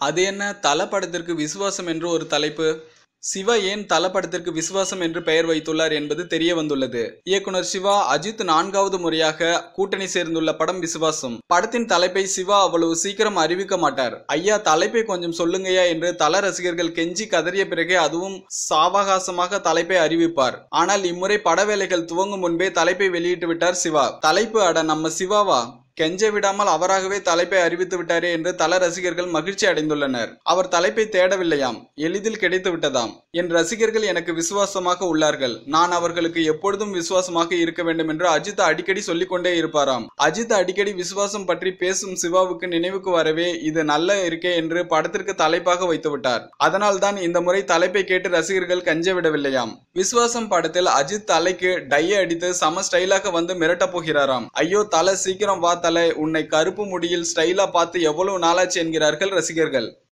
அது என்ன தல படத்திற்கு விசுவாசம் என்று ஒரு தலைப்பு சிவா ஏன் தல படத்திற்கு விசுவாசம் என்று பெயர் வைத்துள்ளார் என்பது தெரிய வந்துள்ளது இயக்குனர் சிவா அஜித் நான்காவது முறையாக கூட்டணி சேர்ந்துள்ள படம் விசுவாசம் படத்தின் தலைப்பை சிவா அவ்வளவு சீக்கிரம் அறிவிக்க மாட்டார் ஐயா தலைப்பை கொஞ்சம் சொல்லுங்கய்யா என்று தல ரசிகர்கள் கெஞ்சி கதறிய பிறகே அதுவும் சாவகாசமாக தலைப்பை அறிவிப்பார் ஆனால் இம்முறை பட வேலைகள் துவங்கும் முன்பே தலைப்பை வெளியிட்டு விட்டார் சிவா தலைப்பு அட நம்ம சிவாவா கெஞ்ச விடாமல் அவராகவே தலைப்பை அறிவித்து விட்டாரே என்று தல ரசிகர்கள் மகிழ்ச்சி அடைந்துள்ளனர் அவர் தலைப்பை தேடவில்லையாம் எளிதில் கிடைத்து விட்டதாம் என் ரசிகர்கள் எனக்கு விசுவாசமாக உள்ளார்கள் நான் அவர்களுக்கு எப்பொழுதும் விசுவாசமாக இருக்க வேண்டும் என்று அஜித் அடிக்கடி சொல்லிக்கொண்டே இருப்பாராம் அஜித் அடிக்கடி விசுவாசம் பற்றி பேசும் சிவாவுக்கு நினைவுக்கு வரவே இது நல்ல இருக்கே என்று படத்திற்கு தலைப்பாக வைத்து விட்டார் அதனால் தான் இந்த முறை தலைப்பை கேட்டு ரசிகர்கள் கஞ்ச விடவில்லையாம் விசுவாசம் படத்தில் அஜித் தலைக்கு டைய அடித்து சம ஸ்டைலாக வந்து மிரட்டப் போகிறாராம் ஐயோ தலை சீக்கிரம் வா தலை உன்னை கருப்பு முடியில் ஸ்டைலா பார்த்து எவ்வளவு நாளாச்சு என்கிறார்கள் ரசிகர்கள்